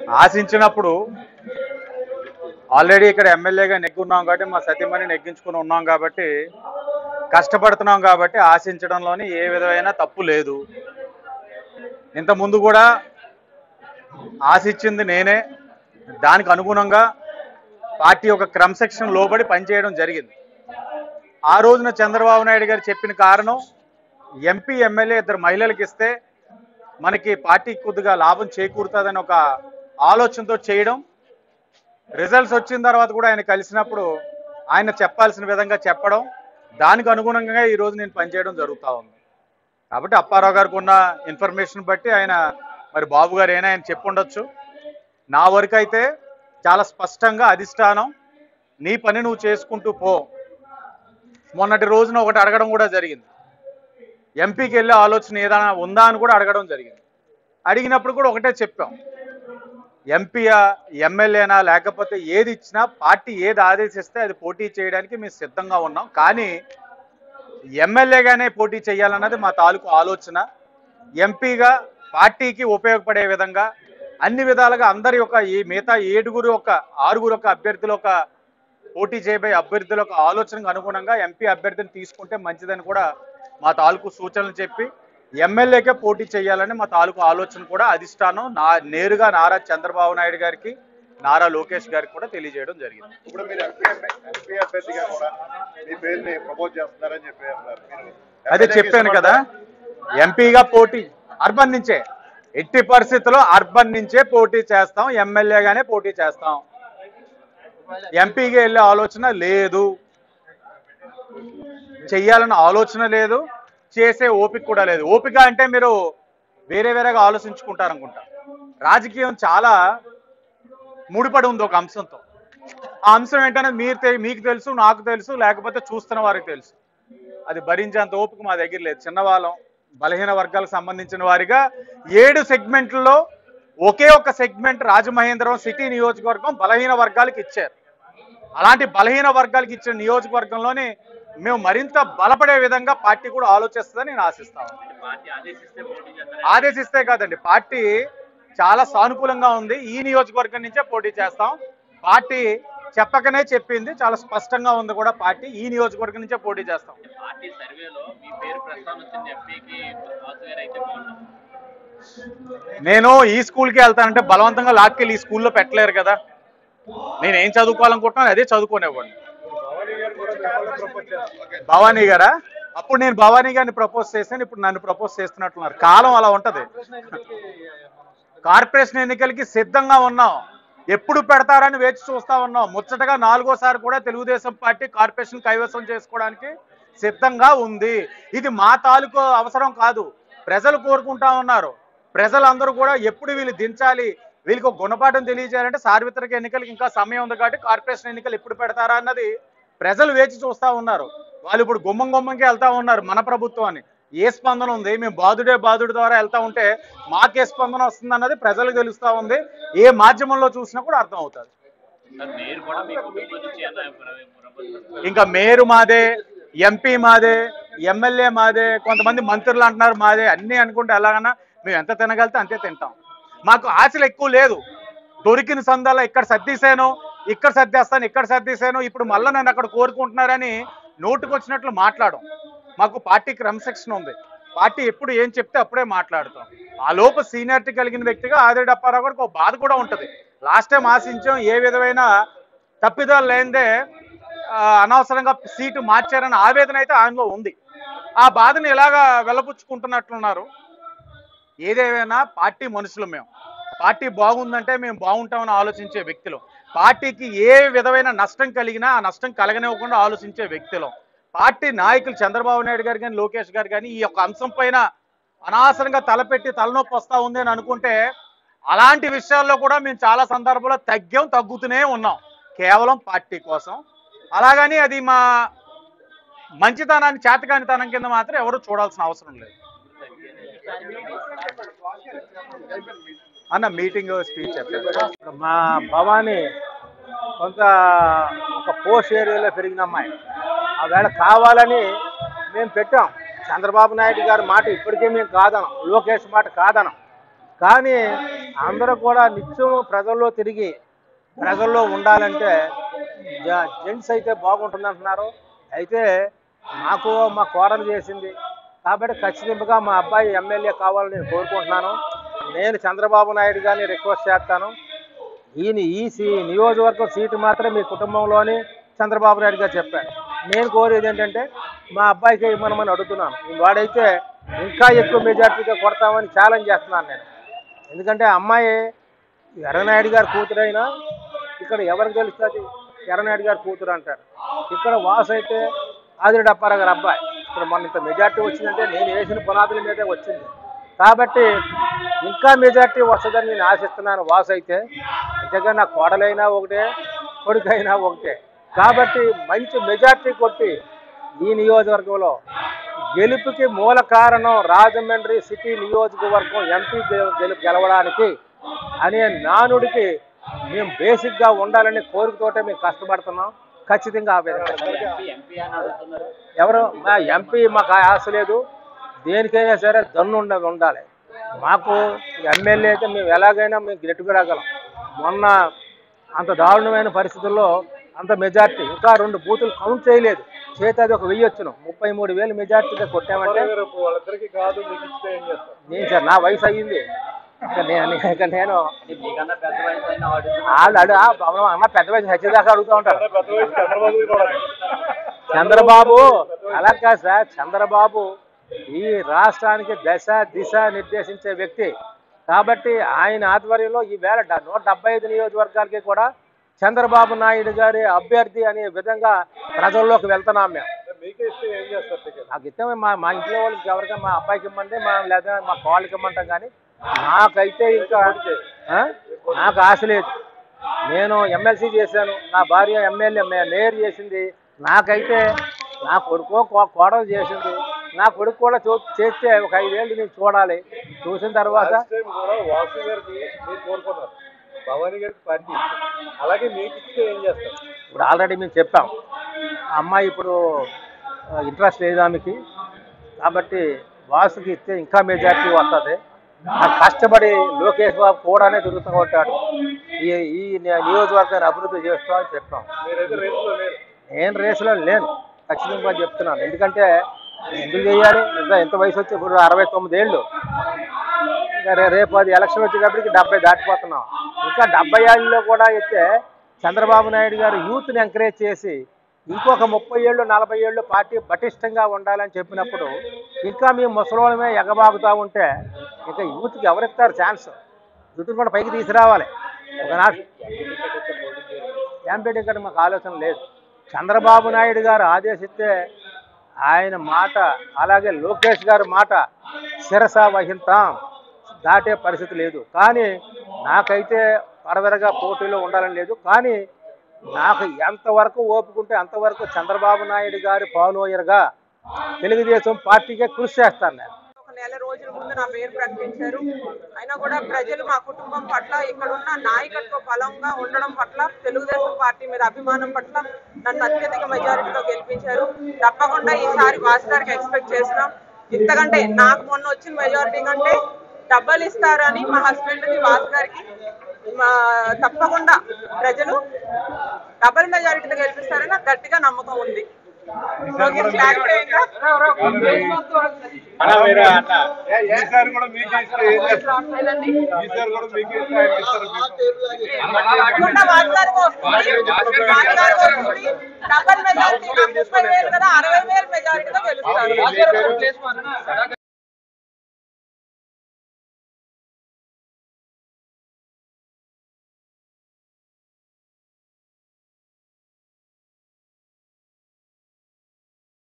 ఆశించినప్పుడు already ఇక్కడ ఎమ్మెల్యేగా నెగ్గున్నాం కాబట్టి మా సతీమణి నెగ్గించుకుని ఉన్నాం కాబట్టి కష్టపడుతున్నాం కాబట్టి ఆశించడంలోని ఏ విధమైన తప్పు లేదు ఇంత ముందు కూడా ఆశించింది నేనే దానికి అనుగుణంగా పార్టీ యొక్క క్రమశిక్షణ లోబడి పనిచేయడం జరిగింది ఆ రోజున చంద్రబాబు నాయుడు గారు చెప్పిన కారణం ఎంపీ ఎమ్మెల్యే ఇద్దరు మహిళలకు ఇస్తే మనకి పార్టీ కొద్దిగా లాభం చేకూరుతుందని ఒక ఆలోచనతో చేయడం రిజల్ట్స్ వచ్చిన తర్వాత కూడా ఆయన కలిసినప్పుడు ఆయన చెప్పాల్సిన విధంగా చెప్పడం దానికి అనుగుణంగా ఈ రోజు నేను పనిచేయడం జరుగుతూ ఉంది కాబట్టి అప్పారావు గారికి ఉన్న ఇన్ఫర్మేషన్ బట్టి ఆయన మరి బాబు గారు ఏనా ఆయన చెప్పుండొచ్చు నా వరకు అయితే చాలా స్పష్టంగా అధిష్టానం నీ పని నువ్వు చేసుకుంటూ పో మొన్నటి రోజున ఒకటి అడగడం కూడా జరిగింది ఎంపీకి వెళ్ళే ఆలోచన ఏదైనా ఉందా అని కూడా అడగడం జరిగింది అడిగినప్పుడు కూడా ఒకటే చెప్పాం ఎంపీయా ఎమ్మెల్యేనా లేకపోతే ఏది ఇచ్చినా పార్టీ ఏది ఆదేశిస్తే అది పోటీ చేయడానికి మేము సిద్ధంగా ఉన్నాం కానీ ఎమ్మెల్యేగానే పోటీ చేయాలన్నది మా తాలూకు ఆలోచన ఎంపీగా పార్టీకి ఉపయోగపడే విధంగా అన్ని విధాలుగా అందరి యొక్క ఈ మిగతా ఏడుగురు యొక్క ఆరుగురు యొక్క అభ్యర్థుల యొక్క పోటీ చేయబోయే అభ్యర్థుల యొక్క ఆలోచనకు అనుగుణంగా ఎంపీ అభ్యర్థిని తీసుకుంటే మంచిదని కూడా మా తాలూకు సూచనలు చెప్పి ఎమ్మెల్యేకే పోటీ చేయాలని మా తాలూకు ఆలోచన కూడా అధిష్టానం నా నేరుగా నారా చంద్రబాబు నాయుడు గారికి నారా లోకేష్ గారికి కూడా తెలియజేయడం జరిగింది ఇప్పుడు మీరు ఎంపీ ఎంపీ అభ్యర్థిగా కూడా మీ పేరుని ప్రపోజ్ చేస్తున్నారని చెప్పి అన్నారు మీరు అదే చెప్పాను కదా ఎంపీగా పోటీ అర్బన్ నుంచే ఎట్టి పరిస్థితుల్లో అర్బన్ నుంచే పోటీ చేస్తాం ఎమ్మెల్యేగానే పోటీ చేస్తాం ఎంపీగా వెళ్ళే ఆలోచన లేదు చెయ్యాలన్న ఆలోచన లేదు చేసే ఓపిక కూడా లేదు ఓపిక అంటే మీరు వేరే వేరేగా ఆలోచించుకుంటారనుకుంటా రాజకీయం చాలా ముడిపడి ఉంది ఒక అంశంతో ఆ అంశం ఏంటనేది మీరు తె- మీకు తెలుసు నాకు తెలుసు లేకపోతే చూస్తున్న వారికి తెలుసు అది భరించేంత ఓపిక మా దగ్గర లేదు చిన్నవాళ్ళం బలహీన వర్గాలకు సంబంధించిన వారిగా ఏడు సెగ్మెంట్లలో ఒకే ఒక సెగ్మెంట్ రాజమహేంద్రం సిటీ నియోజకవర్గం బలహీన వర్గాలకు ఇచ్చారు అలాంటి బలహీన వర్గాలకు ఇచ్చిన నియోజకవర్గంలోనే మేము మరింత బలపడే విధంగా పార్టీ కూడా ఆలోచిస్తుందని నేను ఆశిస్తాను ఆదేశిస్తే కాదండి పార్టీ చాలా సానుకూలంగా ఉంది ఈ నియోజకవర్గం నుంచే పోటీ చేస్తాం పార్టీ చెప్పకనే చెప్పింది చాలా స్పష్టంగా ఉంది కూడా పార్టీ ఈ నియోజకవర్గం నుంచే పోటీ చేస్తాం పార్టీ సర్వేలో మీ పేరు ప్రస్తావన వచ్చింది ఎంపీకి సాఫ్ట్వేర్ అయితే బాగుంటుంది నేను ఈ స్కూల్కి వెళ్తానంటే బలవంతంగా లాక్కెళ్ళి ఈ స్కూల్లో పెట్టలేరు కదా నేను ఏం చదువుకోవాలనుకుంటున్నాను అదే చదువుకునేవాడిని భవానీ గారా అప్పుడు నేను భవానీ గారిని ప్రపోజ్ చేశాను ఇప్పుడు నన్ను ప్రపోజ్ చేస్తున్నట్లున్నారు కాలం అలా ఉంటది కార్పొరేషన్ ఎన్నికలకి సిద్ధంగా ఉన్నాం ఎప్పుడు పెడతారని వేచి చూస్తా ఉన్నాం ముచ్చటగా నాలుగోసారి కూడా తెలుగుదేశం పార్టీ కార్పొరేషన్ కైవసం చేసుకోవడానికి సిద్ధంగా ఉంది ఇది మా తాలూకు అవసరం కాదు ప్రజలు కోరుకుంటా ఉన్నారు ప్రజలందరూ కూడా ఎప్పుడు వీళ్ళు దించాలి వీళ్ళకి ఒక గుణపాఠం తెలియజేయాలంటే సార్వత్రిక ఎన్నికలకు ఇంకా సమయం ఉంది కాబట్టి కార్పొరేషన్ ఎన్నికలు ఎప్పుడు పెడతారా అన్నది ప్రజలు వేచి చూస్తా ఉన్నారు వాళ్ళు ఇప్పుడు గుమ్మం గుమ్మంకి వెళ్తా ఉన్నారు మన ప్రభుత్వాన్ని ఏ స్పందన ఉంది మేము బాధుడే బాధుడి ద్వారా వెళ్తా ఉంటే మాకే స్పందన వస్తుంది అన్నది ప్రజలకు తెలుస్తా ఉంది ఏ మాధ్యమంలో చూసినా కూడా అర్థం అవుతుంది సార్ మీరు కూడా మీకు మీటింగ్ నుంచి అన్న ప్రపోజల్ ఇంకా మేరు మాదే ఎంపీ మాదే ఎమ్మెల్యే మాదే కొంతమంది మంత్రులు అంటున్నారు మాదే అన్నీ అనుకుంటే ఎలాగన్నా మేము ఎంత తినగలితే అంతే తింటాం మాకు ఆశలు ఎక్కువ లేదు దొరికిన సందాల ఇక్కడ సర్దీసాను ఇక్కడ సర్దేస్తాను ఇక్కడ సర్దీసాను ఇప్పుడు మళ్ళీ నన్ను అక్కడ కోరుకుంటున్నారని నోటుకు వచ్చినట్లు మాట్లాడం మాకు పార్టీ క్రమశిక్షణ ఉంది పార్టీ ఎప్పుడు ఏం చెప్తే అప్పుడే మాట్లాడతాం ఆ లోపు సీనియారిటీ కలిగిన వ్యక్తిగా ఆదిరెడ్డి అప్పారావు గారికి ఒక బాధ కూడా ఉంటుంది లాస్ట్ టైం ఆశించాం ఏ విధమైన తప్పిదాలు లేనిదే ఆ, అనవసరంగా సీటు మార్చారన్న ఆవేదన అయితే ఆయనలో ఉంది ఆ బాధను ఎలాగా వెళ్ళబుచ్చుకుంటున్నట్లున్నారు ఏదేమైనా పార్టీ మనుషులు మేము పార్టీ బాగుందంటే మేము బాగుంటామని ఆలోచించే వ్యక్తులు పార్టీకి ఏ విధమైన నష్టం కలిగినా ఆ నష్టం కలగనివ్వకుండా ఆలోచించే వ్యక్తులు పార్టీ నాయకులు చంద్రబాబు నాయుడు గారు కానీ లోకేష్ గారు కానీ ఈ యొక్క అంశం పైన అనవసరంగా తలపెట్టి తలనొప్పి వస్తా ఉంది అని అనుకుంటే అలాంటి విషయాల్లో కూడా మేము చాలా సందర్భాల్లో తగ్గాం తగ్గుతూనే ఉన్నాం కేవలం పార్టీ కోసం అలాగని అది మా మంచితనాన్ని చేతకానితనం కింద మాత్రం ఎవరు చూడాల్సిన అవసరం లేదు అన్న మీటింగ్ స్పీచ్ చెప్పారు మా భవాని కొంత ఒక పోస్ట్ ఏరియాలో పెరిగిన అమ్మాయి ఆ వేళ కావాలని మేము పెట్టాం చంద్రబాబు నాయుడు గారి మాట ఇప్పటికే మేము కాదనం లోకేష్ మాట కాదనం కానీ అందరూ కూడా నిత్యం ప్రజల్లో తిరిగి ప్రజల్లో ఉండాలంటే జ- జెంట్స్ అయితే బాగుంటుంది అంటున్నారు అయితే నాకు మా కోడలు చేసింది కాబట్టి ఖచ్చితంగా మా అబ్బాయి ఎమ్మెల్యే కావాలని నేను కోరుకుంటున్నాను నేను చంద్రబాబు నాయుడు గారిని రిక్వెస్ట్ చేస్తాను ఈయన ఈ సీ నియోజకవర్గం సీటు మాత్రం మీ కుటుంబంలోని చంద్రబాబు నాయుడు గారు చెప్పారు నేను కోరేది ఏంటంటే మా అబ్బాయికి ఇవ్వమని అడుగుతున్నాను వాడైతే ఇంకా ఎక్కువ మెజార్టీగా కొడతామని ఛాలెంజ్ చేస్తున్నాను నేను ఎందుకంటే అమ్మాయి ఎర్రనాయుడు గారి కూతురైనా ఇక్కడ ఎవరికి తెలుస్తుంది ఎర్రనాయుడు గారి కూతురు అంటారు ఇక్కడ వాసు అయితే ఆదిరి డప్పారా గారి అబ్బాయి ఇక్కడ మొన్న ఇంత మెజార్టీ వచ్చిందంటే నేను వేసిన పునాదుల మీదే వచ్చింది కాబట్టి ఇంకా మెజార్టీ వస్తుందని నేను ఆశిస్తున్నాను వాసు అయితే అంతేగా నా కోడలైనా ఒకటే కొడుకైనా ఒకటే కాబట్టి మంచి మెజార్టీ కొట్టి ఈ నియోజకవర్గంలో గెలుపుకి మూల కారణం రాజమండ్రి సిటీ నియోజకవర్గం ఎంపీ గెలుపు గెలవడానికి అనే నానుడికి మేము బేసిక్గా ఉండాలని కోరికతోటే మేము కష్టపడుతున్నాం ఖచ్చితంగా ఆ విధంగా ఎంపీ అని అడుగుతున్నారు ఎవరు మా ఎంపీ మాకు ఆ ఆశ లేదు దేనికైనా సరే దన్ను ఉండ ఉండాలి మాకు ఎమ్మెల్యే అయితే మేము ఎలాగైనా మేము గెట్టుకురాగలం మొన్న అంత దారుణమైన పరిస్థితుల్లో అంత మెజార్టీ ఇంకా రెండు బూతులు కౌంట్ చేయలేదు చేతి అది ఒక వెయ్యి వచ్చును ముప్పై మూడు వేలు మెజార్టీగా కొట్టామంటే వాళ్ళిద్దరికి కాదు మీకు ఇస్తే ఏం చేస్తారు నేను సార్ నా వయసు అయ్యింది ఇక నేను ఇక నేను మీకన్నా పెద్ద వయసు అయినా అడుగుతున్నారు వాళ్ళు అడు ఆ, బాబు, అన్న పెద్ద వయసు హెచ్చదాకా అడుగుతూ ఉంటారు పెద్ద వయసు చంద్రబాబు కూడా చంద్రబాబు అలా కాదు సార్ చంద్రబాబు ఈ రాష్ట్రానికి దశ దిశ నిర్దేశించే వ్యక్తి కాబట్టి ఆయన ఆధ్వర్యంలో ఈ వేళ డ- నూట డెబ్బై ఐదు నియోజకవర్గాలకి కూడా చంద్రబాబు నాయుడు గారి అభ్యర్థి అనే విధంగా ప్రజల్లోకి వెళ్తున్నాం మేము మీకే ఇస్తే ఏం చేస్తారు టికెట్ నాకు ఇష్టమే మా మా ఇంట్లో వాళ్ళకి ఎవరికైనా మా అబ్బాయికి ఇమ్మంటే మా లేదా మా కోళ్ళకి ఇమ్మంటాం కానీ నాకైతే ఇంకా ఆ? నాకు ఆశ లేదు నేను ఎమ్మెల్సీ చేశాను నా భార్య ఎమ్మెల్యే మేయర్ చేసింది నాకైతే నా కొడుకో కో- కోడలు చేసింది నా కొడుకు కూడా చూ చేస్తే ఒక ఐదేళ్ళు నేను చూడాలి చూసిన తర్వాత లాస్ట్ టైం కూడా వాసు గారికి మీరు కోరుకున్నారు భవానీ గారికి పార్టీ ఇచ్చారు. అలాగే మీకు ఇస్తే ఏం చేస్తారు ఇప్పుడు ఆల్రెడీ మేము చెప్పాం ఆ అమ్మాయి ఇప్పుడు ఇంట్రెస్ట్ లేదు ఆమెకి కాబట్టి వాసుకి ఇస్తే ఇంకా మెజార్టీ వస్తుంది ఆ కష్టపడి లోకేష్ బాబు కూడానే తిరుగుతూ ఉంటాడు ఈ ఈ ని- నియోజకవర్గాన్ని అభివృద్ధి చేస్తూ అని చెప్పాం మీరైతే రేసులో లేరు నేను రేసులో లేను ఖచ్చితంగా చెప్తున్నాను ఎందుకంటే ఎందుకు చేయాలి ఇంకా ఎంత వయసు వచ్చి ఇప్పుడు అరవై తొమ్మిది ఏళ్ళు ఇంకా రే- రేపు అది ఎలక్షన్ వచ్చేటప్పటికి డెబ్బై దాటిపోతున్నాం ఇంకా డెబ్బై ఏళ్ళలో కూడా అయితే చంద్రబాబు నాయుడు గారు యూత్ని ఎంకరేజ్ చేసి ఇంకొక ముప్పై ఏళ్ళు నలభై ఏళ్ళు పార్టీ పటిష్టంగా ఉండాలని చెప్పినప్పుడు ఇంకా మేము ముసలోళమే ఎగబాగుతూ ఉంటే ఇంకా యూత్కి ఎవరిస్తారు ఛాన్స్ యూత్ని కూడా పైకి తీసుకురావాలి ఒకనాడు ఎంపీ టికెట్ మాకు ఆలోచన లేదు చంద్రబాబు నాయుడు గారు ఆదేశిస్తే ఆయన మాట అలాగే లోకేష్ గారి మాట శిరస వహింతాం దాటే పరిస్థితి లేదు కానీ నాకైతే పరవరగా పోటీలో ఉండాలని లేదు కానీ నాకు ఎంతవరకు ఓపుకుంటే అంతవరకు చంద్రబాబు నాయుడు గారి ఫాలోయర్గా తెలుగుదేశం పార్టీకే కృషి చేస్తాను నేను ఒక నెల రోజుల ముందు నా పేరు ప్రకటించారు అయినా కూడా ప్రజలు మా కుటుంబం పట్ల ఇక్కడ ఉన్న నాయకత్వ బలంగా ఉండడం పట్ల తెలుగుదేశం పార్టీ మీద అభిమానం పట్ల నన్ను అత్యధిక మెజారిటీతో గెలిపించారు తప్పకుండా ఈసారి వాసు గారికి ఎక్స్పెక్ట్ చేస్తున్నాం ఇంతకంటే నాకు మొన్న వచ్చిన మెజారిటీ కంటే డబ్బలు ఇస్తారని మా హస్బెండ్ కి వాసు గారికి మా తప్పకుండా ప్రజలు డబల్ మెజారిటీతో గెలిపిస్తారని నాకు గట్టిగా నమ్మకం ఉంది ఓకే, క్లారిటీ అయిందా? ఈసారి కూడా మీకే ఇస్తే ఏం చేస్తారు ఈసారి కూడా మీకే ఇస్తే ఆయన ఇస్తారు మీకు తప్పకుండా వాగ్దానం వస్తుంది వాగ్దానం వస్తుంది డబల్ మెజారిటీ ముప్పై వేలు కదా అరవై వేలు మెజారిటీతో గెలుస్తారు